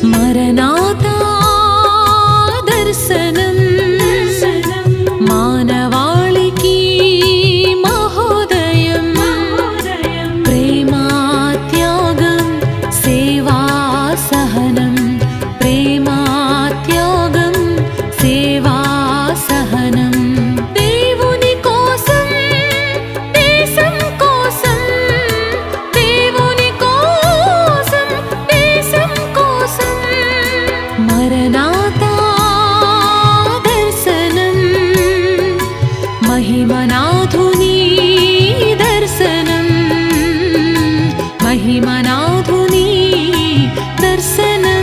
మరణాతా దర్శనం మానవాళికి మహోదయం ప్రేమా త్యాగం సేవా సహనం ప్రేమా త్యాగం సేవా సహనం దేవుని కోసం దేశం కోసం దేవుని కోసం దేశం కోసం మరణాతా దర్శనం మహిమనాథుని దర్శనం మహిమనాథుని దర్శనం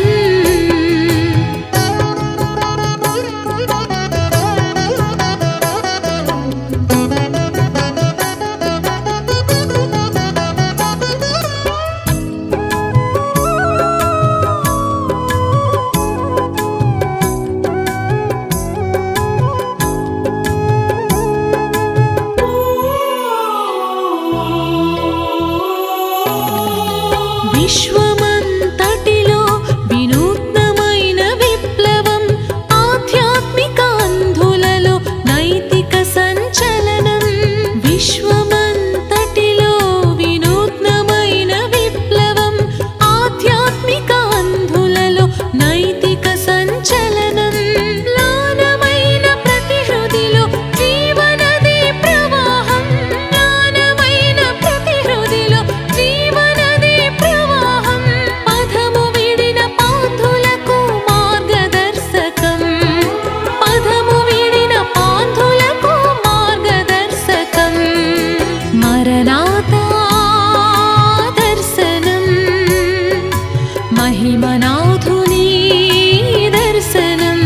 విశ్వమంతటిలో వినూత్నమైన విప్లవం ఆధ్యాత్మిక అంధులలో నైతిక సంచలనం విశ్వమంతటిలో వినూత్నమైన విప్లవం ఆధ్యాత్మిక అంధులలో నైతిక సంచలనం లానమైన ప్రతి హృదిలో జీవనది ప్రవాహం లానమైన ప్రతి హృదిలో జీవనది ప్రవాహం పదము విడిన పాంధులకు మార్గదర్శకం పదము విడిన పాంధులకు మార్గదర్శకం మరణాతా దర్శనం మహిమనాథుని దర్శనం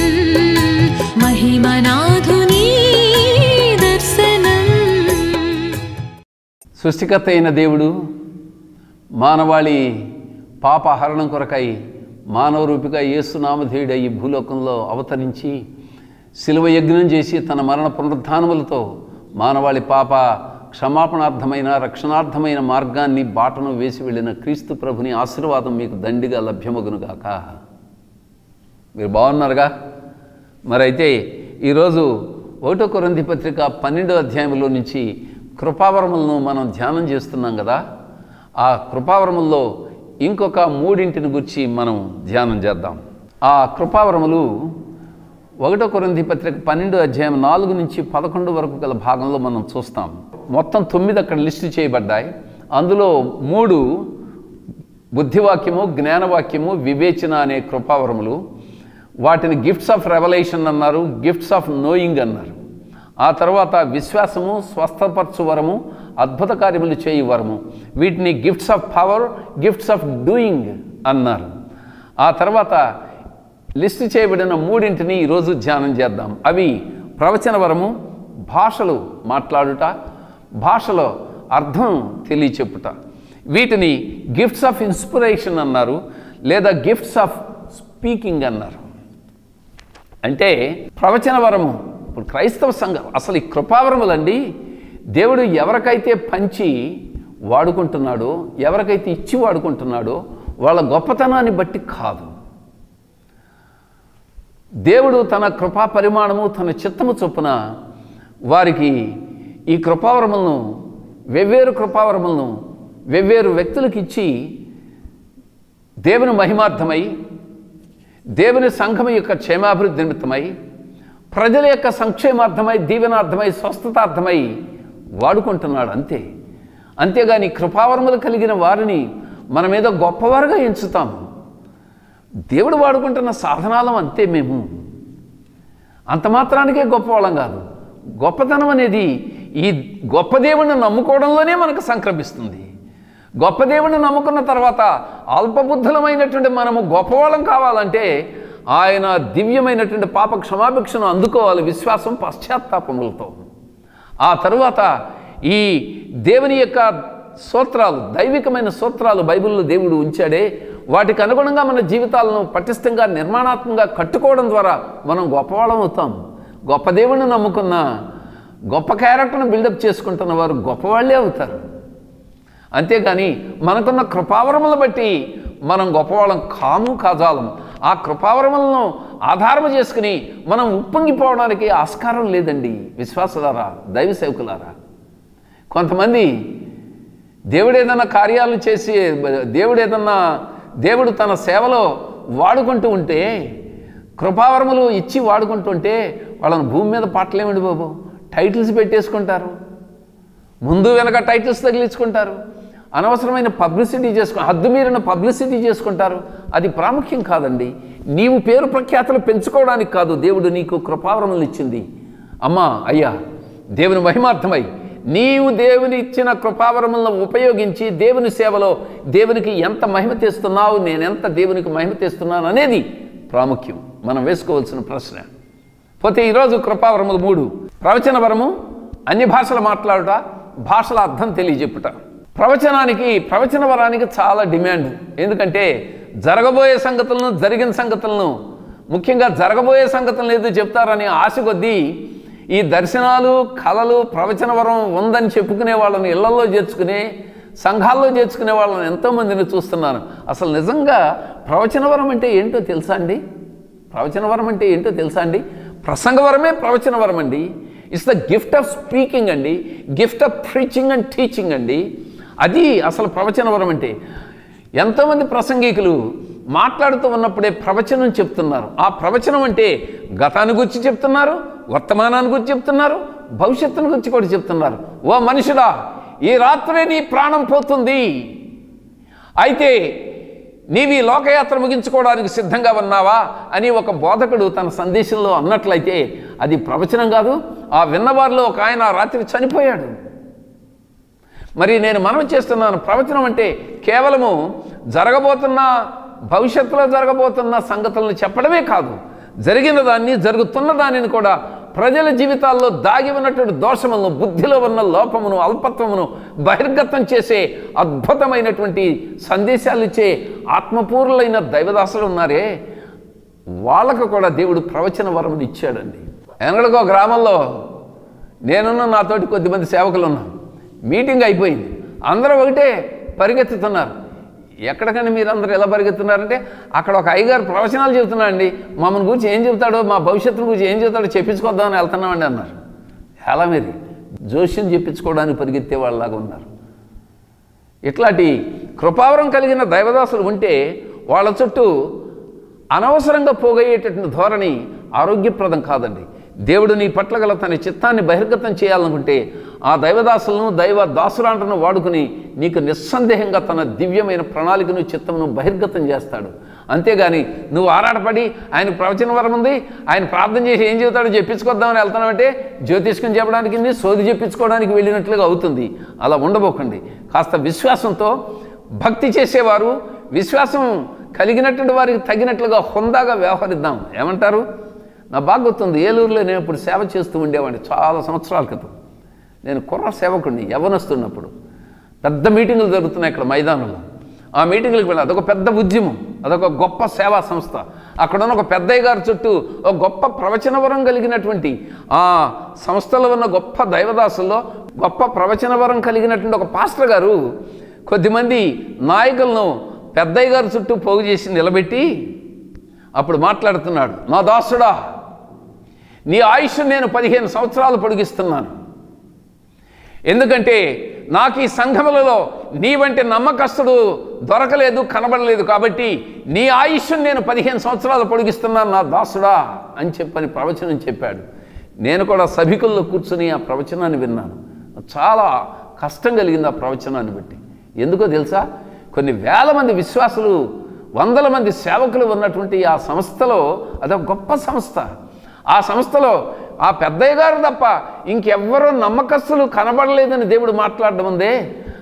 మహిమనాథుని దర్శనం సృష్టికర్త అయిన దేవుడు మానవాళి పాపహరణం కొరకై మానవ రూపిగా యేసునామధేయుడై ఈ భూలోకంలో అవతరించి శిలువ యజ్ఞం చేసి తన మరణ పునరుద్ధానములతో మానవాళి పాప క్షమాపణార్థమైన రక్షణార్థమైన మార్గాన్ని బాటను వేసి వెళ్ళిన క్రీస్తు ప్రభుని ఆశీర్వాదం మీకు దండిగా లభ్యమగునుగాక మీరు బాగున్నారుగా మరైతే ఈరోజు ఒకటో కొరంది పత్రిక పన్నెండో అధ్యాయంలో నుంచి కృపావరములను మనం ధ్యానం చేస్తున్నాం కదా ఆ కృపావరముల్లో ఇంకొక మూడింటిని గురించి మనం ధ్యానం చేద్దాం ఆ కృపావరములు ఒకటో కొరింథీ పత్రిక పన్నెండు అధ్యాయం నాలుగు నుంచి పదకొండు వరకు గల భాగంలో మనం చూస్తాం మొత్తం తొమ్మిది అక్కడ లిస్టు చేయబడ్డాయి అందులో మూడు బుద్ధివాక్యము జ్ఞానవాక్యము వివేచన అనే కృపావరములు వాటిని గిఫ్ట్స్ ఆఫ్ రెవల్యూషన్ అన్నారు గిఫ్ట్స్ ఆఫ్ నోయింగ్ అన్నారు ఆ తర్వాత విశ్వాసము స్వస్థపరచు వరము అద్భుత కార్యములు చేయి వరము వీటిని gifts of power gifts of doing అన్నారు ఆ తర్వాత లిస్ట్ చేయబడిన మూడింటిని ఈరోజు ధ్యానం చేద్దాం అవి ప్రవచన వరము భాషలు మాట్లాడుట భాషలో అర్థం తెలియచెప్పుట వీటిని గిఫ్ట్స్ ఆఫ్ ఇన్స్పిరేషన్ అన్నారు లేదా గిఫ్ట్స్ ఆఫ్ స్పీకింగ్ అన్నారు అంటే ప్రవచన వరము ఇప్పుడు క్రైస్తవ సంఘం అసలు ఈ కృపావరములండి దేవుడు ఎవరికైతే పంచి వాడుకుంటున్నాడో ఎవరికైతే ఇచ్చి వాడుకుంటున్నాడో వాళ్ళ గొప్పతనాన్ని బట్టి కాదు దేవుడు తన కృపా పరిమాణము తన చిత్తము చొప్పున వారికి ఈ కృపావరములను వెవ్వేరు కృపావరములను వెవ్వేరు వ్యక్తులకు ఇచ్చి దేవుని మహిమార్థమై దేవుని సంఘం యొక్క క్షేమాభివృద్ధి నిమిత్తమై ప్రజల యొక్క సంక్షేమార్థమై దీవెనార్థమై స్వస్థతార్థమై వాడుకుంటున్నాడు అంతే అంతేగాని కృపావరములు కలిగిన వారిని మన మీద గొప్పవారుగా ఎంచుతాము దేవుడు వాడుకుంటున్న సాధనాలం అంతే మేము అంత మాత్రానికే గొప్పవాళ్ళం కాదు గొప్పతనం అనేది ఈ గొప్ప దేవుణ్ణి నమ్ముకోవడంలోనే మనకు సంక్రమిస్తుంది గొప్ప దేవుణ్ణి నమ్ముకున్న తర్వాత అల్పబుద్ధులమైనటువంటి మనము గొప్పవాళ్ళం కావాలంటే ఆయన దివ్యమైనటువంటి పాప క్షమాభిక్షను అందుకోవాలి విశ్వాసం పశ్చాత్తాపములతో ఆ తరువాత ఈ దేవుని యొక్క సూత్రాలు దైవికమైన సూత్రాలు బైబిల్లో దేవుడు ఉంచాడే వాటికి అనుగుణంగా మన జీవితాలను పటిష్టంగా నిర్మాణాత్మకంగా కట్టుకోవడం ద్వారా మనం గొప్పవాళ్ళం అవుతాం గొప్ప దేవుణ్ణి నమ్ముకున్న గొప్ప క్యారెక్టర్ను బిల్డప్ చేసుకుంటున్న వారు గొప్పవాళ్ళే అవుతారు అంతేగాని మనకున్న కృపావరములు బట్టి మనం గొప్పవాళ్ళం కాము కాజాలం ఆ కృపావరములను ఆధారము చేసుకుని మనం ఉప్పొంగిపోవడానికి ఆస్కారం లేదండి విశ్వాసులారా దైవ సేవకులారా కొంతమంది దేవుడు ఏదన్నా కార్యాలు చేసి దేవుడు ఏదన్నా దేవుడు తన సేవలో వాడుకుంటూ ఉంటే కృపావరములు ఇచ్చి వాడుకుంటుంటే వాళ్ళని భూమి మీద పట్టలేమండి బాబు టైటిల్స్ పెట్టేసుకుంటారు ముందు వెనక టైటిల్స్ తగిలించుకుంటారు అనవసరమైన పబ్లిసిటీ చేసుకు హద్దు మీరిన పబ్లిసిటీ చేసుకుంటారు అది ప్రాముఖ్యం కాదండి నీవు పేరు ప్రఖ్యాతులు పెంచుకోవడానికి కాదు దేవుడు నీకు కృపావరములు ఇచ్చింది అమ్మా అయ్యా దేవుని మహిమార్థమై నీవు దేవుని ఇచ్చిన కృపావరములను ఉపయోగించి దేవుని సేవలో దేవునికి ఎంత మహిమ తెస్తున్నావు నేను ఎంత దేవునికి మహిమ తెస్తున్నాను అనేది ప్రాముఖ్యం మనం వేసుకోవాల్సిన ప్రశ్న పోతే ఈరోజు కృపావరములు మూడు ప్రవచన వరము అన్య భాషలు మాట్లాడుట భాషల అర్థం తెలియజెప్పుట ప్రవచనానికి ప్రవచన వరానికి చాలా డిమాండ్ ఎందుకంటే జరగబోయే సంగతులను జరిగిన సంగతులను ముఖ్యంగా జరగబోయే సంగతులను ఏదో చెప్తారని ఆశ కొద్దీ ఈ దర్శనాలు కళలు ప్రవచన వరం ఉందని చెప్పుకునే వాళ్ళని ఇళ్లలో చేర్చుకునే సంఘాల్లో చేర్చుకునే వాళ్ళని ఎంతోమందిని చూస్తున్నాను అసలు నిజంగా ప్రవచన వరం అంటే ఏంటో తెలుసా అండి ప్రవచన వరం అంటే ఏంటో తెలుసా అండి ప్రసంగవరమే ప్రవచన వరం అండి it's the gift of speaking అండి gift of preaching and teaching అండి అది అసలు ప్రవచన వరం అంటే ఎంతోమంది ప్రసంగికులు మాట్లాడుతూ ఉన్నప్పుడే ప్రవచనం చెప్తున్నారు ఆ ప్రవచనం అంటే గతాన్ని గురించి చెప్తున్నారు వర్తమానాన్ని గురించి చెప్తున్నారు భవిష్యత్తుని గురించి కూడా చెప్తున్నారు ఓ మనుషుడా ఈ రాత్రే నీ ప్రాణం పోతుంది అయితే నీవి లోకయాత్ర ముగించుకోవడానికి సిద్ధంగా ఉన్నావా అని ఒక బోధకుడు తన సందేశంలో అన్నట్లయితే అది ప్రవచనం కాదు ఆ విన్నవారిలో ఒక ఆయన ఆ రాత్రి చనిపోయాడు మరి నేను మనం చేస్తున్నాను ప్రవచనం అంటే కేవలము జరగబోతున్న భవిష్యత్తులో జరగబోతున్న సంగతులను చెప్పడమే కాదు జరిగిన దాన్ని జరుగుతున్న దానిని కూడా ప్రజల జీవితాల్లో దాగి ఉన్నటువంటి దోషములను బుద్ధిలో ఉన్న లోపమును అల్పత్వమును బహిర్గతం చేసే అద్భుతమైనటువంటి సందేశాలు ఇచ్చే ఆత్మపూర్ణులైన దైవదాసులు ఉన్నారే వాళ్ళకు కూడా దేవుడు ప్రవచన వరముని ఇచ్చాడండి ఎనగడకో గ్రామంలో నేనున్న నాతోటి కొద్దిమంది సేవకులు ఉన్నాం మీటింగ్ అయిపోయింది అందరూ ఒకటే పరిగెత్తుతున్నారు ఎక్కడికని మీరు అందరూ ఎలా పరిగెత్తున్నారంటే అక్కడ ఒక అయ్యగారు ప్రవచనాలు చెబుతున్నాడండి మమ్మల్ని గురించి ఏం చెబుతాడో మా భవిష్యత్తు గురించి ఏం చెబుతాడో చెప్పించుకొద్దామని వెళ్తున్నామండి అన్నారు ఎలా మీరు జోష్యం చెప్పించుకోవడానికి పరిగెత్తే వాళ్ళలాగా ఉన్నారు ఇట్లాంటి కృపావరం కలిగిన దైవదాసులు ఉంటే వాళ్ళ చుట్టూ అనవసరంగా పోగయ్యేటటువంటి ధోరణి ఆరోగ్యప్రదం కాదండి దేవుడు నీ పట్ల గల తన చిత్తాన్ని బహిర్గతం చేయాలనుకుంటే ఆ దైవదాసులను దైవ దాసులాంటను వాడుకుని నీకు నిస్సందేహంగా తన దివ్యమైన ప్రణాళికను చిత్తమును బహిర్గతం చేస్తాడు అంతేగాని నువ్వు ఆరాటపడి ఆయన ప్రవచన వరం ఉంది ఆయన ప్రార్థన చేసి ఏం చెబుతాడో చెప్పించుకొద్దామని వెళ్తానంటే జ్యోతిష్కం చెప్పడానికి ఉంది, సోది చెప్పించుకోవడానికి వెళ్ళినట్లుగా అవుతుంది అలా ఉండబోకండి కాస్త విశ్వాసంతో భక్తి చేసేవారు విశ్వాసం కలిగినటువంటి వారికి తగినట్లుగా హుందాగా వ్యవహరిద్దాం ఏమంటారు నా బాగా గుర్తుంది ఏలూరులో నేను ఇప్పుడు సేవ చేస్తూ ఉండేవాడిని చాలా సంవత్సరాల క్రితం నేను కుర్ర సేవకుడిని యవనస్తున్నప్పుడు పెద్ద మీటింగులు జరుగుతున్నాయి ఇక్కడ మైదానంలో ఆ మీటింగులకు వెళ్ళి అదొక పెద్ద ఉద్యమం అదొక గొప్ప సేవా సంస్థ అక్కడ ఉన్న ఒక పెద్దయ్య గారి చుట్టూ ఒక గొప్ప ప్రవచనవరం కలిగినటువంటి ఆ సంస్థలో ఉన్న గొప్ప దైవదాసుల్లో గొప్ప ప్రవచనవరం కలిగినటువంటి ఒక పాస్టర్ గారు కొద్దిమంది నాయకులను పెద్దయ్య గారి చుట్టూ పోగు చేసి నిలబెట్టి అప్పుడు మాట్లాడుతున్నాడు నా దాసుడా నీ ఆయుష్ నేను పదిహేను సంవత్సరాలు పొడిగిస్తున్నాను ఎందుకంటే నాకు ఈ సంఘములలో నీ వంటి నమ్మకస్తుడు దొరకలేదు కనబడలేదు కాబట్టి నీ ఆయుష్ నేను పదిహేను సంవత్సరాలు పొడిగిస్తున్నాను నా దాసుడా అని చెప్పని ప్రవచనం చెప్పాడు నేను కూడా సభికుల్లో కూర్చుని ఆ ప్రవచనాన్ని విన్నాను చాలా కష్టం కలిగింది ఆ ప్రవచనాన్ని బట్టి ఎందుకో తెలుసా కొన్ని వేల మంది విశ్వాసులు వందల మంది సేవకులు ఉన్నటువంటి ఆ సంస్థలో అదొక గొప్ప సంస్థ ఆ సంస్థలో ఆ పెద్దయ్య గారు తప్ప ఇంకెవ్వరూ నమ్మకస్తులు కనబడలేదని దేవుడు మాట్లాడడం ఉందే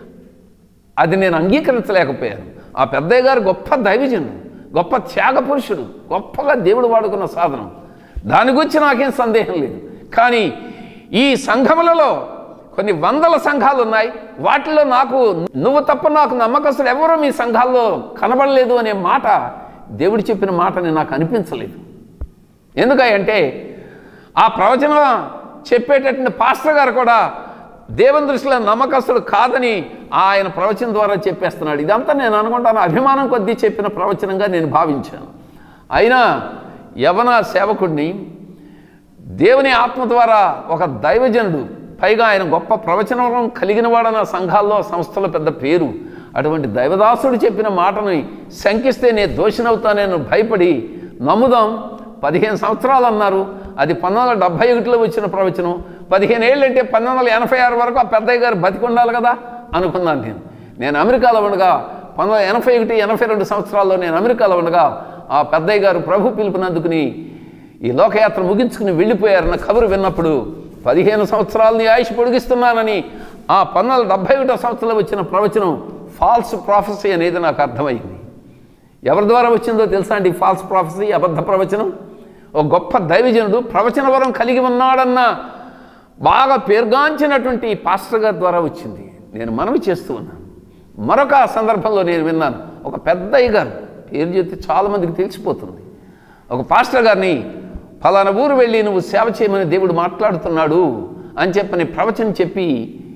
అది నేను అంగీకరించలేకపోయాను ఆ పెద్దయ్య గారు గొప్ప దైవజనుడు గొప్ప త్యాగ పురుషుడు గొప్పగా దేవుడు వాడుకున్న సాధనం దాని గురించి నాకేం సందేహం లేదు కానీ ఈ సంఘములలో కొన్ని వందల సంఘాలు ఉన్నాయి వాటిలో నాకు నువ్వు తప్ప నాకు నమ్మకస్తులు ఎవరూ మీ సంఘాల్లో కనబడలేదు అనే మాట దేవుడు చెప్పిన మాటని నాకు అనిపించలేదు ఎందుకంటే ఆ ప్రవచనం చెప్పేటటువంటి పాస్టర్ గారు కూడా దేవుని దృష్టిలో నమ్మకస్తుడు కాదని ఆయన ప్రవచనం ద్వారా చెప్పేస్తున్నాడు ఇదంతా నేను అనుకుంటాను అభిమానం కొద్దీ చెప్పిన ప్రవచనంగా నేను భావించాను అయినా యవన సేవకుడిని దేవుని ఆత్మ ద్వారా ఒక దైవజనుడు పైగా ఆయన గొప్ప ప్రవచనం కలిగిన వాడన్న సంఘాల్లో సంస్థలో పెద్ద పేరు అటువంటి దైవదాసుడు చెప్పిన మాటని శంకిస్తే నేను దోషినవుతానేను భయపడి నమ్ముదాం పదిహేను సంవత్సరాలు అన్నారు అది పంతొమ్మిది వందల డెబ్భై ఒకటిలో వచ్చిన ప్రవచనం పదిహేను ఏళ్ళు అంటే పంతొమ్మిది వందల ఎనభై ఆరు వరకు ఆ పెద్దయ్య గారు బతికి ఉండాలి కదా అనుకున్నాను నేను నేను అమెరికాలో ఉండగా పంతొమ్మిది వందల ఎనభై ఒకటి ఎనభై రెండు సంవత్సరాల్లో నేను అమెరికాలో ఉండగా ఆ పెద్దయ్య గారు ప్రభు పిలుపునందుకుని ఈ లోకయాత్ర ముగించుకుని వెళ్ళిపోయారన్న కబురు విన్నప్పుడు పదిహేను సంవత్సరాలని ఆయుష్ పొడిగిస్తున్నానని ఆ పంతొమ్మిది వందల డెబ్భై ఒకటో సంవత్సరంలో వచ్చిన ప్రవచనం ఫాల్స్ ప్రాఫెసీ అనేది నాకు అర్థమైంది ఎవరి ద్వారా వచ్చిందో తెలుసా అండి ఫాల్స్ ప్రాఫెసీ అబద్ధ ప్రవచనం ఒక గొప్ప దైవజనుడు ప్రవచన వరం కలిగి ఉన్నాడన్న బాగా పేర్గాంచినటువంటి పాస్టర్ గారి ద్వారా వచ్చింది నేను మనవి చేస్తూ ఉన్నాను మరొక సందర్భంలో నేను విన్నాను ఒక పెద్ద గారు పేరు చెప్తే చాలామందికి తెలిసిపోతుంది ఒక పాస్టర్ గారిని ఫలానా ఊరు వెళ్ళి నువ్వు సేవ చేయమని దేవుడు మాట్లాడుతున్నాడు అని చెప్పని ప్రవచనం చెప్పి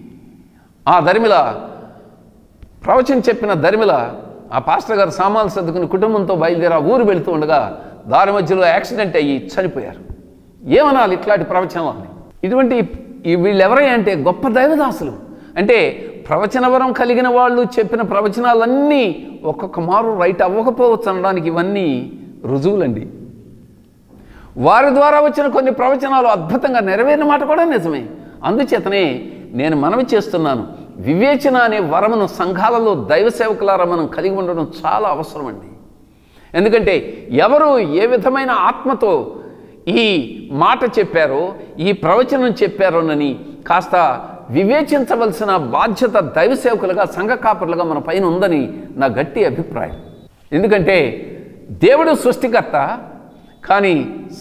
ఆ దరిమిల ప్రవచనం చెప్పిన దరిమిల ఆ పాస్టర్ గారు సామాన్లు సర్దుకుని కుటుంబంతో బయలుదేరి ఆ ఊరు వెళుతూ ఉండగా దారి మధ్యలో యాక్సిడెంట్ అయ్యి చనిపోయారు ఏమనాలి ఇట్లాంటి ప్రవచనాలని ఇటువంటి ఈ వీళ్ళు ఎవరై అంటే గొప్ప దైవదాసులు అంటే ప్రవచనవరం కలిగిన వాళ్ళు చెప్పిన ప్రవచనాలన్నీ ఒక్కొక్క మారు రైట్ అవ్వకపోవచ్చు అనడానికి ఇవన్నీ రుజువులండి వారి ద్వారా వచ్చిన కొన్ని ప్రవచనాలు అద్భుతంగా నెరవేరిన మాట కూడా నిజమే అందుచేతనే నేను మనవి చేస్తున్నాను వివేచన అనే వరమును సంఘాలలో దైవ సేవకులారా మనం కలిగి ఉండడం చాలా అవసరం అండి ఎందుకంటే ఎవరు ఏ విధమైన ఆత్మతో ఈ మాట చెప్పారో ఈ ప్రవచనం చెప్పారోనని కాస్త వివేచించవలసిన బాధ్యత దైవ సేవకులుగా సంఘ కాపరులుగా మన పైన ఉందని నా గట్టి అభిప్రాయం ఎందుకంటే దేవుడు సృష్టికర్త కానీ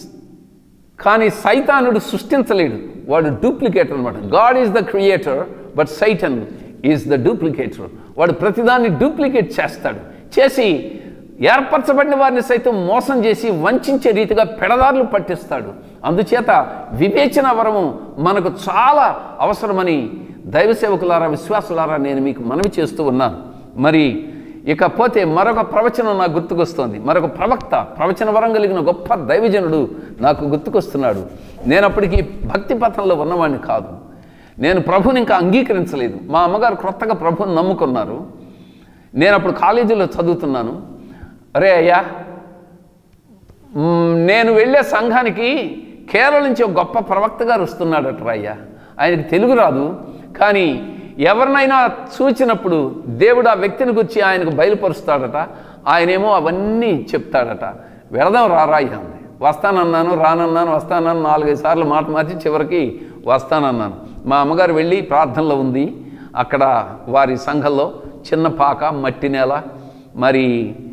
కానీ సైతానుడు సృష్టించలేడు వాడు డూప్లికేటర్ అనమాట God is the creator but Satan is the duplicator వాడు ప్రతిదాన్ని డూప్లికేట్ చేస్తాడు చేసి ఏర్పరచబడిన వారిని సైతం మోసం చేసి వంచే రీతిగా పెడదారులు పట్టిస్తాడు అందుచేత వివేచన వరము మనకు చాలా అవసరమని దైవ సేవకులారా విశ్వాసులారా నేను మీకు మనవి చేస్తూ ఉన్నాను మరి ఇకపోతే మరొక ప్రవచనం నాకు గుర్తుకొస్తోంది మరొక ప్రవక్త ప్రవచన వరం కలిగిన గొప్ప దైవజనుడు నాకు గుర్తుకొస్తున్నాడు నేను అప్పటికి భక్తి పథంలో ఉన్నవాడిని కాదు నేను ప్రభుని ఇంకా అంగీకరించలేదు మా అమ్మగారు క్రొత్తగా ప్రభుని నమ్ముకున్నారు నేను అప్పుడు కాలేజీలో చదువుతున్నాను అరే అయ్యా మ్, నేను వెళ్ళే సంఘానికి కేరళ నుంచి ఒక గొప్ప ప్రవక్త గారు వస్తున్నాడట అయ్యా ఆయనకి తెలుగు రాదు కానీ ఎవరినైనా చూచినప్పుడు దేవుడు ఆ వ్యక్తిని గురించి ఆయనకు బయలుపరుస్తాడట ఆయనేమో అవన్నీ చెప్తాడట వెళదాం రారాయ్యా అంది వస్తానన్నాను రానన్నాను వస్తానన్నాను నాలుగైదు సార్లు మాట మార్చి చివరికి వస్తానన్నాను మా అమ్మగారు వెళ్ళి ప్రార్థనలో ఉంది అక్కడ వారి సంఘంలో చిన్న పాక మట్టి నేల మరి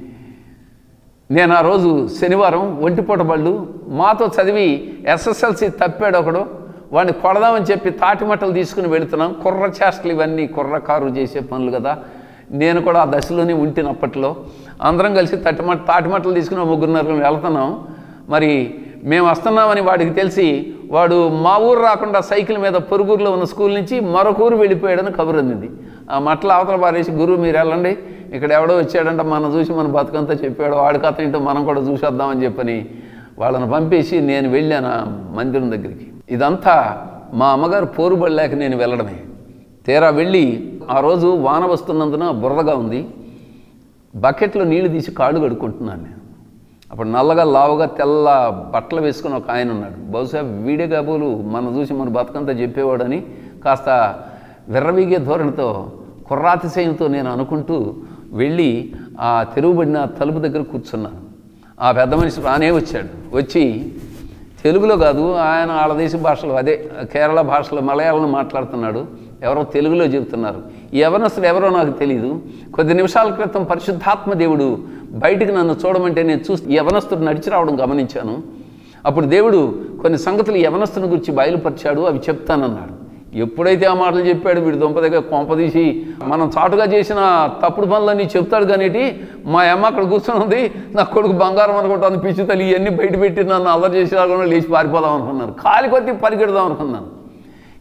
నేను ఆ రోజు శనివారం ఒంటిపూట బళ్ళు మాతో చదివి ఎస్ఎస్ఎల్సి తప్పాడు ఒకడు వాడిని కొడదామని చెప్పి తాటిమట్టలు తీసుకుని వెళుతున్నాం కుర్ర చేష్టలు ఇవన్నీ కుర్ర కారు చేసే పనులు కదా నేను కూడా ఆ దశలోనే ఉంటిన అప్పట్లో అందరం కలిసి తట్టిమట్ట తాటిమట్టలు తీసుకుని ఓ ముగ్గురు నలుగురు వెళ్తున్నాం మరి మేము వస్తున్నామని వాడికి తెలిసి వాడు మా ఊరు రాకుండా సైకిల్ మీద పొరుగురులో ఉన్న స్కూల్ నుంచి మరొక ఊరు వెళ్ళిపోయాడని కబురు అందింది ఆ మట్టలు అవతల పారేసి గురువు మీరు వెళ్ళండి ఇక్కడ ఎవడో వచ్చాడంట మనం చూసి మన బతుకంతా చెప్పాడు వాడి కథ ఏంటో మనం కూడా చూసేద్దామని చెప్పని వాళ్ళని పంపేసి నేను వెళ్ళాను ఆ మందిరం దగ్గరికి ఇదంతా మా అమ్మగారు పోరుబడలేక నేను వెళ్ళడమే తీరా వెళ్ళి ఆ రోజు వాన వస్తున్నందున బురదగా ఉంది బకెట్లో నీళ్లు తీసి కాళ్ళు కడుక్కుంటున్నాను నేను అప్పుడు నల్లగా లావుగా తెల్ల బట్టలు వేసుకుని ఒక ఆయన ఉన్నాడు బహుశా వీడే కాబోలు మన చూసి మన బతుకంతా చెప్పేవాడని కాస్త విర్రవీగే ధోరణితో కుర్రాతిశయంతో నేను అనుకుంటూ వెళ్ళి ఆ తెరుగుబడిన తలుపు దగ్గర కూర్చున్నాను ఆ పెద్ద మనిషి రానే వచ్చాడు వచ్చి తెలుగులో కాదు ఆయన వాళ్ళ దేశ భాషలో అదే కేరళ భాషలో మలయాళం మాట్లాడుతున్నాడు ఎవరో తెలుగులో చెబుతున్నారు ఈ యవనస్తుడు ఎవరో నాకు తెలియదు కొద్ది నిమిషాల క్రితం పరిశుద్ధాత్మ దేవుడు బయటికి నన్ను చూడమంటే నేను చూసి ఈ యవనస్తుడు నడిచి రావడం గమనించాను అప్పుడు దేవుడు కొన్ని సంగతులు ఈ యవనస్తుని గురించి బయలుపరిచాడు అవి చెప్తానన్నాడు ఎప్పుడైతే ఆ మాటలు చెప్పాడు వీడు దుంప దగ్గర కొంపదీసి మనం చాటుగా చేసిన తప్పుడు పనులన్నీ చెప్తాడు కానిటి మా అమ్మ అక్కడ కూర్చొని ఉంది నా కొడుకు బంగారం అనుకుంటాను పిచ్చి తల్లి ఇవన్నీ బయట పెట్టి నన్ను అల్లరి చేసి రాకుండా లేచి పారిపోదాం అనుకున్నాను కాలి కొద్ది పరిగెడదాం అనుకున్నాను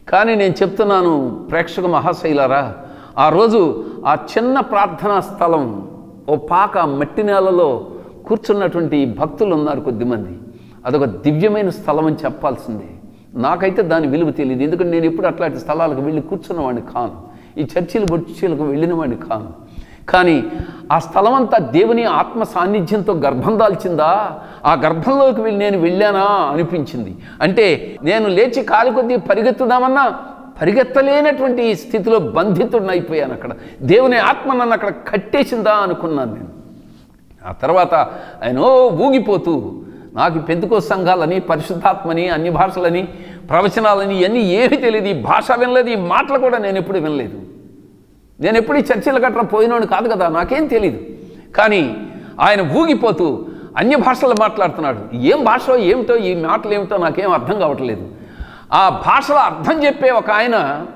కానీ నేను చెప్తున్నాను ప్రేక్షక మహాశైలారా ఆ రోజు ఆ చిన్న ప్రార్థనా స్థలం ఓ పాక మట్టి నేలలో కూర్చున్నటువంటి భక్తులు ఉన్నారు కొద్దిమంది అదొక దివ్యమైన స్థలం అని చెప్పాల్సిందే నాకైతే దాని విలువ తెలియదు ఎందుకంటే నేను ఎప్పుడు అట్లాంటి స్థలాలకు వెళ్ళి కూర్చున్నవాడిని కాను ఈ చర్చిలు బొచ్చిలకు వెళ్ళిన వాడిని కాను కానీ ఆ స్థలం అంతా దేవుని ఆత్మ సాన్నిధ్యంతో గర్భం దాల్చిందా ఆ గర్భంలోకి వెళ్ళి నేను వెళ్ళానా అనిపించింది అంటే నేను లేచి కాలు కొద్దీ పరిగెత్తుదామన్నా పరిగెత్తలేనటువంటి ఈ స్థితిలో బంధితుడిని అయిపోయాను అక్కడ దేవుని ఆత్మ నన్ను అక్కడ కట్టేసిందా అనుకున్నాను నేను ఆ తర్వాత ఆయన ఓ ఊగిపోతూ నాకు పెంతుకో సంఘాలని పరిశుద్ధాత్మని అన్ని భాషలని ప్రవచనాలని ఇవన్నీ ఏమీ తెలియదు ఈ భాష వినలేదు ఈ మాటలు కూడా నేను ఎప్పుడు వినలేదు నేను ఎప్పుడు ఈ చర్చిలు గట్రా పోయినోడు కాదు కదా నాకేం తెలియదు కానీ ఆయన ఊగిపోతూ అన్య భాషలు మాట్లాడుతున్నాడు ఏం భాష ఏమిటో ఈ మాటలు ఏమిటో నాకేం అర్థం కావట్లేదు ఆ భాషలో అర్థం చెప్పే ఒక ఆయన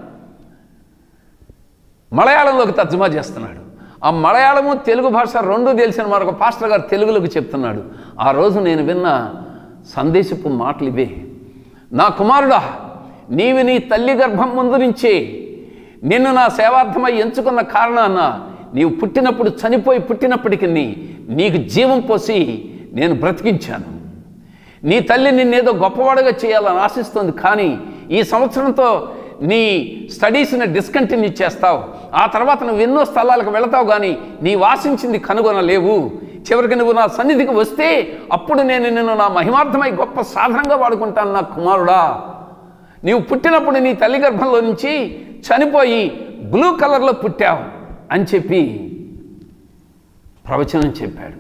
మలయాళంలోకి తర్జుమా చేస్తున్నాడు ఆ మలయాళము తెలుగు భాష రెండు తెలిసిన మరొక పాస్టర్ గారు తెలుగులోకి చెప్తున్నాడు ఆ రోజు నేను విన్న సందేశపు మాటలు ఇవే నా కుమారుడా నీవి నీ తల్లి గర్భం ముందు నుంచే నిన్ను నా సేవార్థమై ఎంచుకున్న కారణాన నీవు పుట్టినప్పుడు చనిపోయి పుట్టినప్పటికీ నీకు జీవం పోసి నేను బ్రతికించాను నీ తల్లి నిన్నేదో గొప్పవాడుగా చేయాలని ఆశిస్తుంది కానీ ఈ సంవత్సరంతో నీ స్టడీస్ని డిస్కంటిన్యూ చేస్తావు ఆ తర్వాత నువ్వు ఎన్నో స్థలాలకు వెళతావు కానీ నీ వాసించింది కనుగొనలేవు చివరికి నువ్వు నా సన్నిధికి వస్తే అప్పుడు నేను నిన్ను నా మహిమార్థమై గొప్ప సాధనంగా వాడుకుంటాను నా కుమారుడా నీవు పుట్టినప్పుడు నీ తల్లి గర్భంలో నుంచి చనిపోయి బ్లూ కలర్లో పుట్టావు అని చెప్పి ప్రవచనం చెప్పాడు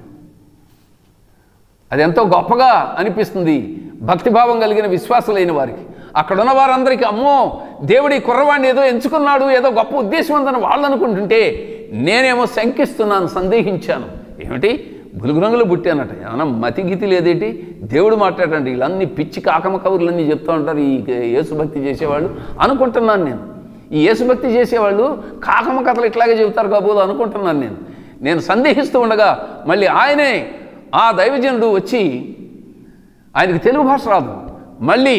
అది ఎంతో గొప్పగా అనిపిస్తుంది భక్తిభావం కలిగిన విశ్వాసులైన వారికి అక్కడ ఉన్న వారందరికీ అమ్మో దేవుడి కుర్రవాడిని ఏదో ఎంచుకున్నాడు ఏదో గొప్ప ఉద్దేశం ఉందని వాళ్ళు అనుకుంటుంటే నేనేమో శంకిస్తున్నాను సందేహించాను ఏమిటి బులుగు రంగులు పుట్టానట ఏమన్నా మతి గీతి లేదేంటి దేవుడు మాట్లాడండి వీళ్ళన్ని పిచ్చి కాకమ కబుర్లన్నీ చెప్తూ ఉంటారు ఈ యేసుభక్తి చేసేవాళ్ళు అనుకుంటున్నాను నేను ఈ యేసుభక్తి చేసేవాళ్ళు కాకమ కథలు ఇట్లాగే చెబుతారు కాబోలు అనుకుంటున్నాను నేను నేను సందేహిస్తూ ఉండగా మళ్ళీ ఆయనే ఆ దైవజనుడు వచ్చి ఆయనకు తెలుగు భాష రాదు మళ్ళీ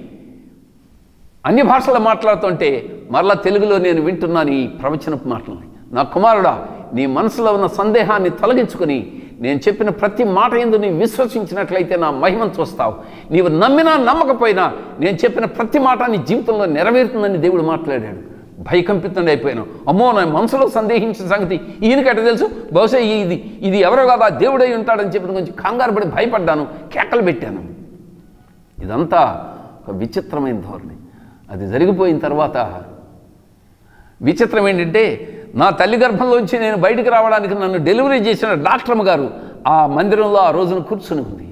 అన్ని భాషలు మాట్లాడుతుంటే మరలా తెలుగులో నేను వింటున్నాను ఈ ప్రవచనపు మాటలని నా కుమారుడా నీ మనసులో ఉన్న సందేహాన్ని తొలగించుకుని నేను చెప్పిన ప్రతి మాట ఎందు నీవు విశ్వసించినట్లయితే నా మహిమను చూస్తావు నీవు నమ్మినా నమ్మకపోయినా నేను చెప్పిన ప్రతి మాట నీ జీవితంలో నెరవేరుతుందని దేవుడు మాట్లాడాడు భయకంపితండి అయిపోయాను అమ్మో నా మనసులో సందేహించిన సంగతి ఈయనకట తెలుసు బహుశా ఇది ఇది ఎవరో కాదా దేవుడై ఉంటాడని చెప్పిన కొంచెం కంగారు పడి భయపడ్డాను కేకలు పెట్టాను ఇదంతా ఒక విచిత్రమైన ధోరణి అది జరిగిపోయిన తర్వాత విచిత్రం ఏంటంటే నా తల్లి గర్భంలోంచి నేను బయటికి రావడానికి నన్ను డెలివరీ చేసిన డాక్టర్మ గారు ఆ మందిరంలో ఆ రోజున కూర్చుని ఉంది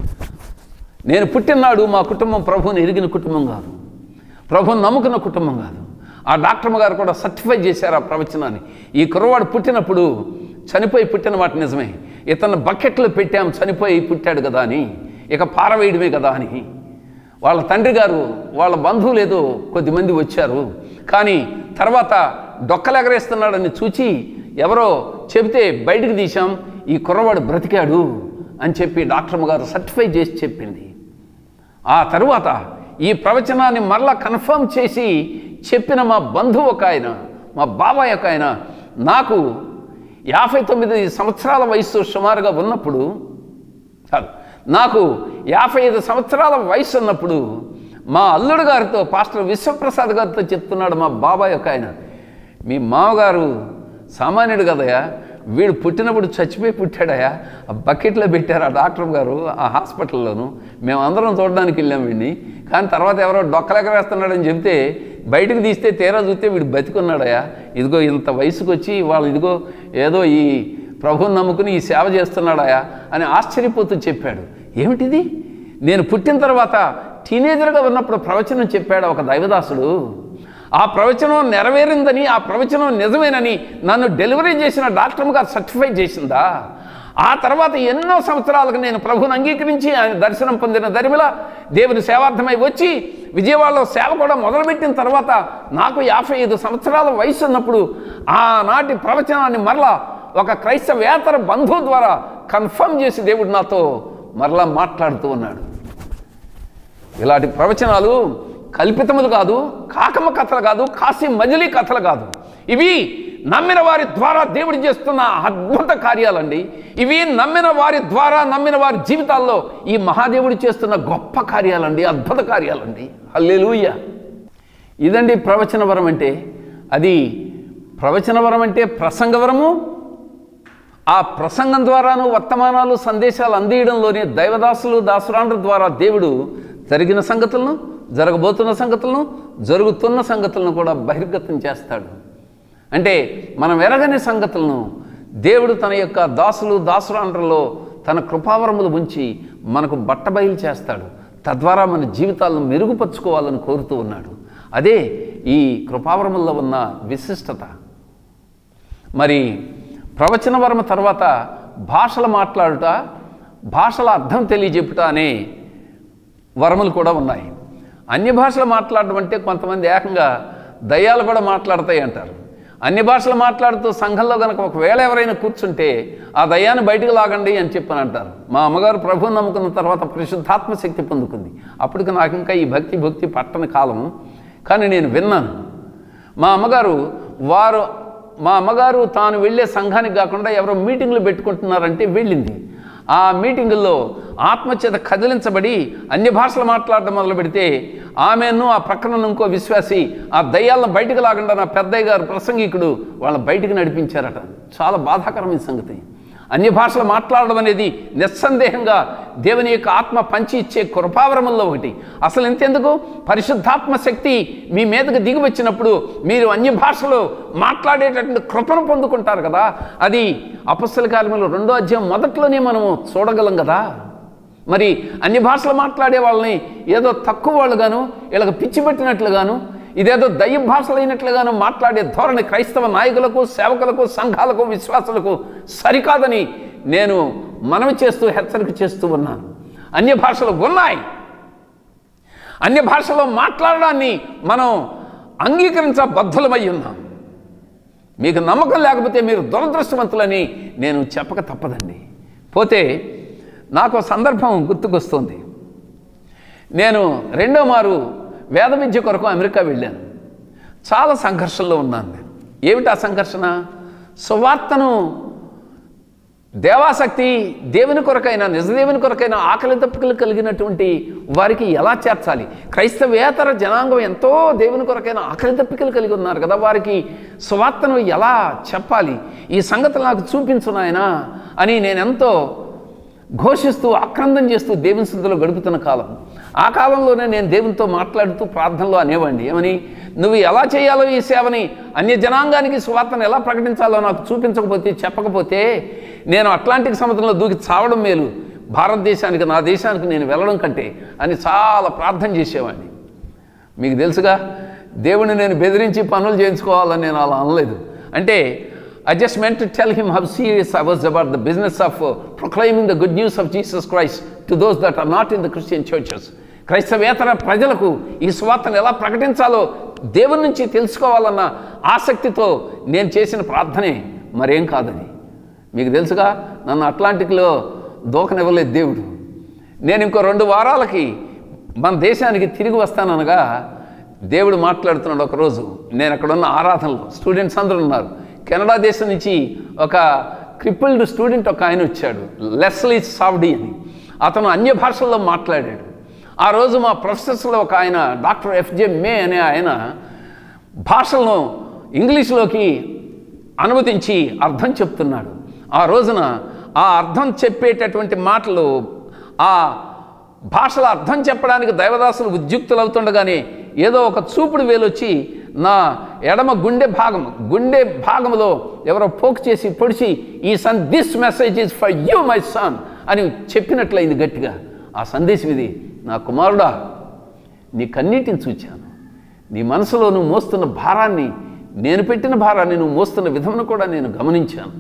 నేను పుట్టినాడు మా కుటుంబం ప్రభువుని ఎరిగిన కుటుంబం కాదు ప్రభువుని నమ్ముకున్న కుటుంబం కాదు ఆ డాక్టర్మ గారు కూడా సర్టిఫై చేశారు ఆ ప్రవచనాన్ని ఈ కుర్రవాడు పుట్టినప్పుడు చనిపోయి పుట్టిన మాట నిజమే ఇతను బకెట్లో పెట్టాం చనిపోయి పుట్టాడు కదా అని ఇక పారవేయడమే కదా అని వాళ్ళ తండ్రి గారు వాళ్ళ బంధువులు ఏదో కొద్దిమంది వచ్చారు కానీ తర్వాత డొక్కలెగరేస్తున్నాడని చూచి ఎవరో చెబితే బయటికి తీశాం ఈ కుర్రవాడు బ్రతికాడు అని చెప్పి డాక్టర్మ గారు సర్టిఫై చేసి చెప్పింది ఆ తరువాత ఈ ప్రవచనాన్ని మరలా కన్ఫర్మ్ చేసి చెప్పిన మా బంధువు ఒక ఆయన మా బాబాయ్ ఒక ఆయన నాకు యాభై తొమ్మిది సంవత్సరాల వయసు సుమారుగా ఉన్నప్పుడు చాలు నాకు యాభై ఐదు సంవత్సరాల వయసు ఉన్నప్పుడు మా అల్లుడు గారితో పాస్టర్ విశ్వప్రసాద్ గారితో చెప్తున్నాడు మా బాబాయ్ ఒక ఆయన మీ మామగారు సామాన్యుడు కదయా వీడు పుట్టినప్పుడు చచ్చిపోయి పుట్టాడయా ఆ బకెట్లో పెట్టారు ఆ డాక్టర్ గారు ఆ హాస్పిటల్లోను మేము అందరం చూడడానికి వెళ్ళాం వీడిని కానీ తర్వాత ఎవరో డొక్కలెగరేస్తున్నాడని చెప్తే బయటకు తీస్తే తీరా చూస్తే వీడు బతికున్నాడయా ఇదిగో ఇంత వయసుకు వచ్చి వాళ్ళు ఇదిగో ఏదో ఈ ప్రభువుని నమ్ముకుని ఈ సేవ చేస్తున్నాడాయా అని ఆశ్చర్యపోతూ చెప్పాడు ఏమిటిది నేను పుట్టిన తర్వాత టీనేజర్గా ఉన్నప్పుడు ప్రవచనం చెప్పాడు ఒక దైవదాసుడు ఆ ప్రవచనం నెరవేరిందని ఆ ప్రవచనం నిజమేనని నన్ను డెలివరీ చేసిన డాక్టర్ గారు సర్టిఫై చేసిందా ఆ తర్వాత ఎన్నో సంవత్సరాలకు నేను ప్రభుని అంగీకరించి ఆయన దర్శనం పొందిన దరిమిల దేవుని సేవార్థమై వచ్చి విజయవాడలో సేవ కూడా మొదలుపెట్టిన తర్వాత నాకు యాభై ఐదు సంవత్సరాల వయసు ఉన్నప్పుడు ఆనాటి ప్రవచనాన్ని మరలా ఒక క్రైస్తవేతర బంధువు ద్వారా కన్ఫర్మ్ చేసి దేవుడు నాతో మరలా మాట్లాడుతూ ఉన్నాడు ఇలాంటి ప్రవచనాలు కల్పితములు కాదు కాకమ్మ కథలు కాదు కాశీ మజిలీ కథలు కాదు ఇవి నమ్మిన వారి ద్వారా దేవుడు చేస్తున్న అద్భుత కార్యాలండి ఇవి నమ్మిన వారి ద్వారా నమ్మిన వారి జీవితాల్లో ఈ మహాదేవుడు చేస్తున్న గొప్ప కార్యాలండి అద్భుత కార్యాలండి హల్లెలూయా ఇదండి ప్రవచన వరం అంటే అది ప్రవచన వరం అంటే ప్రసంగవరము ఆ ప్రసంగం ద్వారాను వర్తమానాలు సందేశాలు అందియడంలోనే దైవదాసులు దాసురాండ్ర ద్వారా దేవుడు జరిగిన సంగతులను జరగబోతున్న సంగతులను జరుగుతున్న సంగతులను కూడా బహిర్గతం చేస్తాడు అంటే మనం ఎరగని సంగతులను దేవుడు తన యొక్క దాసులు దాసురాండ్రలో తన కృపావరములు ఉంచి మనకు బట్టబయలు చేస్తాడు తద్వారా మన జీవితాలను మెరుగుపరుచుకోవాలని కోరుతూ ఉన్నాడు అదే ఈ కృపావరముల్లో ఉన్న విశిష్టత మరి ప్రవచన వరమ తర్వాత భాషలు మాట్లాడుట భాషల అర్థం తెలియజెప్పుట అనే వరములు కూడా ఉన్నాయి అన్య భాషలు మాట్లాడడం అంటే కొంతమంది ఏకంగా దయ్యాలు కూడా మాట్లాడతాయి అంటారు అన్ని భాషలు మాట్లాడుతూ సంఘంలో కనుక ఒకవేళ ఎవరైనా కూర్చుంటే ఆ దయ్యాన్ని బయటకు లాగండి అని చెప్పని అంటారు మా అమ్మగారు ప్రభువు నమ్ముకున్న తర్వాత పరిశుద్ధాత్మ శక్తి పొందుకుంది అప్పటికి నాకు ఇంకా ఈ భక్తి భక్తి పట్టని కాలం కానీ నేను విన్నాను మా అమ్మగారు వారు మా అమ్మగారు తాను వెళ్ళే సంఘానికి కాకుండా ఎవరో మీటింగ్లు పెట్టుకుంటున్నారంటే వెళ్ళింది ఆ మీటింగుల్లో ఆత్మచేత కదిలించబడి అన్య భాషలు మాట్లాడడం మొదలు పెడితే ఆమెను ఆ ప్రక్కన ఉన్న ఇంకో విశ్వాసి ఆ దయ్యాలను బయటకు లాగకుండా నా పెద్దయ్య గారు ప్రసంగికుడు వాళ్ళని బయటికి నడిపించారట చాలా బాధాకరమైన సంగతి అన్య భాషలు మాట్లాడడం అనేది నిస్సందేహంగా దేవుని యొక్క ఆత్మ పంచి ఇచ్చే కృపావరముల్లో ఒకటి అసలు ఎంతెందుకు పరిశుద్ధాత్మ శక్తి మీ మీదకి దిగి వచ్చినప్పుడు మీరు అన్య భాషలో మాట్లాడేటటువంటి కృపను పొందుకుంటారు కదా అది అపస్సుల కాలంలో రెండో అధ్యాయం మొదట్లోనే మనము చూడగలం కదా మరి అన్ని భాషలు మాట్లాడే వాళ్ళని ఏదో తక్కువ వాళ్ళుగాను వీళ్ళకి పిచ్చి పెట్టినట్లుగాను ఇదేదో దయ్య భాషలైనట్లుగాను మాట్లాడే ధోరణి క్రైస్తవ నాయకులకు సేవకులకు సంఘాలకు విశ్వాసులకు సరికాదని నేను మనవి చేస్తూ హెచ్చరిక చేస్తూ ఉన్నాను అన్య భాషలు ఉన్నాయి అన్య భాషలో మాట్లాడడాన్ని మనం అంగీకరించబద్ధులమై ఉన్నాం మీకు నమ్మకం లేకపోతే మీరు దురదృష్టవంతులని నేను చెప్పక తప్పదండి పోతే నాకు ఒక సందర్భం గుర్తుకొస్తుంది నేను రెండో మారు వేద విద్య కొరకు అమెరికా వెళ్ళాను చాలా సంఘర్షణలో ఉన్నాను నేను ఏమిటి ఆ సంఘర్షణ సువార్తను దేవాసక్తి దేవుని కొరకైన నిజదేవుని కొరకైన ఆకలి తప్పుకలు కలిగినటువంటి వారికి ఎలా చేర్చాలి క్రైస్తవేతర జనాంగం ఎంతో దేవుని కొరకైన ఆకలి తప్పికలు కలిగి ఉన్నారు కదా వారికి సువార్తను ఎలా చెప్పాలి ఈ సంగతి నాకు చూపించు నాయనా అని నేనెంతో ఘోషిస్తూ ఆక్రందం చేస్తూ దేవుని స్థితిలో గడుపుతున్న కాలం ఆ కాలంలోనే నేను దేవునితో మాట్లాడుతూ ప్రార్థనలో అనేవాడిని ఏమని నువ్వు ఎలా చేయాలో ఈ సేవని అన్య జనాంగానికి సువార్తను ఎలా ప్రకటించాలో నాకు చూపించకపోతే చెప్పకపోతే నేను అట్లాంటిక్ సముద్రంలో దూకి చావడం మేలు భారతదేశానికి నా దేశానికి నేను వెళ్ళడం కంటే అని చాలా ప్రార్థన చేసేవాడిని మీకు తెలుసుగా దేవుని నేను బెదిరించి పనులు చేయించుకోవాలని నేను అలా అనలేదు అంటే I just meant to tell him how serious I was about the business of proclaiming the good news of Jesus Christ to those that are not in the Christian churches క్రైస్తవేతర ప్రజలకు ఈ స్వార్థను ఎలా ప్రకటించాలో దేవుని నుంచి తెలుసుకోవాలన్న ఆసక్తితో నేను చేసిన ప్రార్థనే మరేం కాదని మీకు తెలుసుగా నన్ను అట్లాంటిక్లో దూకనివ్వలేదు దేవుడు నేను ఇంకో రెండు వారాలకి మన దేశానికి తిరిగి వస్తాననగా దేవుడు మాట్లాడుతున్నాడు ఒకరోజు నేను అక్కడ ఉన్న ఆరాధనలో స్టూడెంట్స్ అందరూ ఉన్నారు కెనడా దేశం నుంచి ఒక క్రిపుల్డ్ స్టూడెంట్ ఒక ఆయన వచ్చాడు లెస్లీ సావ్డీ అని అతను అన్య భాషల్లో మాట్లాడాడు ఆ రోజు మా ప్రొఫెసర్స్లో ఒక ఆయన డాక్టర్ ఎఫ్జే మే అనే ఆయన భాషలను ఇంగ్లీష్లోకి అనుమతించి అర్థం చెప్తున్నాడు ఆ రోజున ఆ అర్థం చెప్పేటటువంటి మాటలు ఆ భాషల అర్థం చెప్పడానికి దైవదాసులు ఉద్యుక్తులు అవుతుండగానే ఏదో ఒక చూపుడు వేలొచ్చి నా ఎడమ గుండె భాగం గుండె భాగంలో ఎవరో పోక్ చేసి పొడిచి ఈ son this message is for you my son అని చెప్పినట్లయింది గట్టిగా ఆ సందేశం ఇది నా కుమారుడా నీ కన్నీటిని చూచాను నీ మనసులో నువ్వు మోస్తున్న భారాన్ని నేను పెట్టిన భారాన్ని నువ్వు మోస్తున్న విధమును కూడా నేను గమనించాను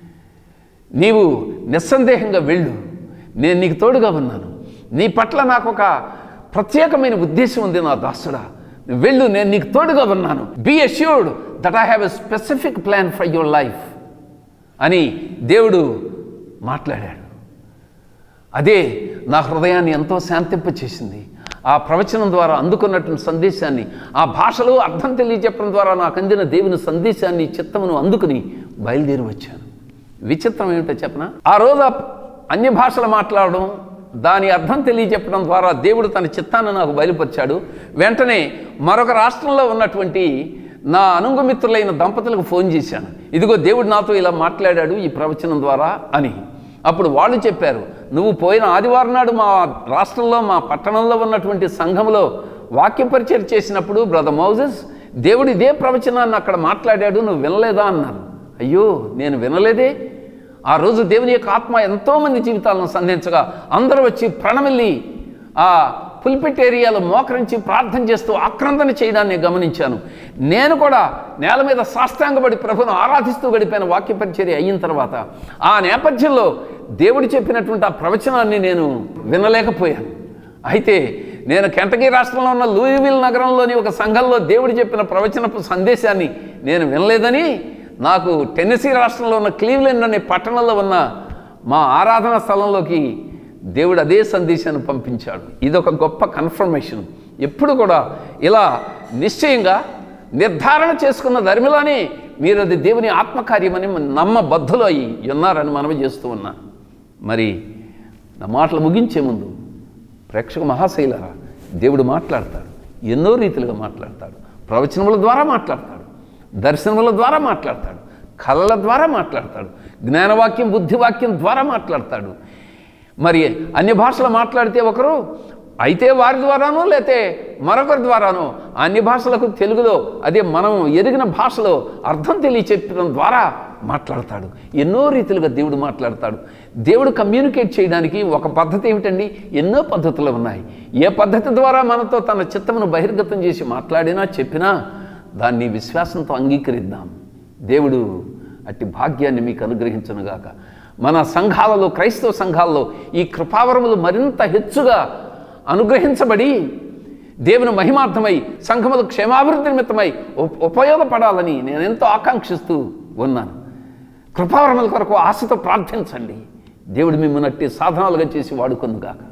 నీవు నిస్సందేహంగా వెళ్ళు నేను నీకు తోడుగా ఉన్నాను నీ పట్ల నాకు ఒక ప్రత్యేకమైన ఉద్దేశం ఉంది నా దాసుడా నువ్వు వెళ్ళు నేను నీకు తోడుగా ఉన్నాను be assured that I have a specific plan for your life అని దేవుడు మాట్లాడాడు అదే నా హృదయాన్ని ఎంతో శాంతింపచేసింది ఆ ప్రవచనం ద్వారా అందుకున్నటువంటి సందేశాన్ని ఆ భాషలో అర్థం తెలియజెప్పడం ద్వారా నాకు అందిన దేవుని సందేశాన్ని చిత్తమును అందుకుని బయలుదేరి వచ్చాను విచిత్రం ఏమిటో చెప్పనా ఆ రోజు ఆ అన్య భాషలు మాట్లాడడం దాని అర్థం తెలియజెప్పడం ద్వారా దేవుడు తన చిత్తాన్ని నాకు బయలుపరిచాడు వెంటనే మరొక రాష్ట్రంలో ఉన్నటువంటి నా అనుంగమిత్రులైన దంపతులకు ఫోన్ చేశాను ఇదిగో దేవుడు నాతో ఇలా మాట్లాడాడు ఈ ప్రవచనం ద్వారా అని అప్పుడు వాళ్ళు చెప్పారు నువ్వు పోయిన ఆదివారం నాడు మా రాష్ట్రంలో మా పట్టణంలో ఉన్నటువంటి సంఘంలో వాక్య పరిచయం చేసినప్పుడు బ్రదర్ మౌజెస్ దేవుడు ఇదే ప్రవచనాన్ని అక్కడ మాట్లాడాడు నువ్వు వినలేదా అన్నారు అయ్యో నేను వినలేదే ఆ రోజు దేవుని యొక్క ఆత్మ ఎంతోమంది జీవితాలను సంధించగా అందరూ వచ్చి ప్రణమిల్లి ఆ పుల్పిట్ ఏరియాలో మోకరించి ప్రార్థన చేస్తూ ఆక్రందన చేయడాన్ని గమనించాను నేను కూడా నేల మీద సాష్టాంగపడి ప్రభును ఆరాధిస్తూ గడిపిన వాక్య పరిచర్య అయిన తర్వాత ఆ నేపథ్యంలో దేవుడు చెప్పినటువంటి ఆ ప్రవచనాన్ని నేను వినలేకపోయాను అయితే నేను కెంటకీ రాష్ట్రంలో ఉన్న లూయివిల్ నగరంలోని ఒక సంఘంలో దేవుడు చెప్పిన ప్రవచనపు సందేశాన్ని నేను వినలేదని నాకు టెన్నెసీ రాష్ట్రంలో ఉన్న క్లీవ్లెండ్ అనే పట్టణంలో ఉన్న మా ఆరాధన స్థలంలోకి దేవుడు అదే సందేశాన్ని పంపించాడు ఇది ఒక గొప్ప కన్ఫర్మేషన్ ఎప్పుడు కూడా ఇలా నిశ్చయంగా నిర్ధారణ చేసుకున్న ధర్మిలానే మీరు అది దేవుని ఆత్మకార్యమని నమ్మబద్ధులు అయి ఉన్నారని మనవి చేస్తూ ఉన్నా మరి నా మాటలు ముగించే ముందు ప్రేక్షక మహాశైలరా దేవుడు మాట్లాడతాడు ఎన్నో రీతిలుగా మాట్లాడతాడు ప్రవచనముల ద్వారా మాట్లాడతాడు దర్శనముల ద్వారా మాట్లాడతాడు కళల ద్వారా మాట్లాడతాడు జ్ఞానవాక్యం బుద్ధివాక్యం ద్వారా మాట్లాడతాడు మరి అన్ని భాషలు మాట్లాడితే ఒకరు అయితే వారి ద్వారానో లేతే మరొకరి ద్వారానో అన్ని భాషలకు తెలుగులో అదే మనం ఎరిగిన భాషలో అర్థం తెలియచెప్పడం ద్వారా మాట్లాడతాడు ఎన్నో రీతిలుగా దేవుడు మాట్లాడతాడు దేవుడు కమ్యూనికేట్ చేయడానికి ఒక పద్ధతి ఏమిటండి ఎన్నో పద్ధతులు ఉన్నాయి ఏ పద్ధతి ద్వారా మనతో తన చిత్తమును బహిర్గతం చేసి మాట్లాడినా చెప్పినా దాన్ని విశ్వాసంతో అంగీకరిద్దాం దేవుడు అట్టి భాగ్యాన్ని మీకు అనుగ్రహించనుగాక మన సంఘాలలో క్రైస్తవ సంఘాల్లో ఈ కృపావరములు మరింత హెచ్చుగా అనుగ్రహించబడి దేవుని మహిమార్థమై సంఘములు క్షేమాభివృద్ధి నిమిత్తమై ఉప్- ఉపయోగపడాలని నేను ఎంతో ఆకాంక్షిస్తూ ఉన్నాను కృపావరముల కొరకు ఆశతో ప్రార్థించండి దేవుడు మిమ్మల్ని అట్టి సాధనాలుగా చేసి వాడుకుందుగాక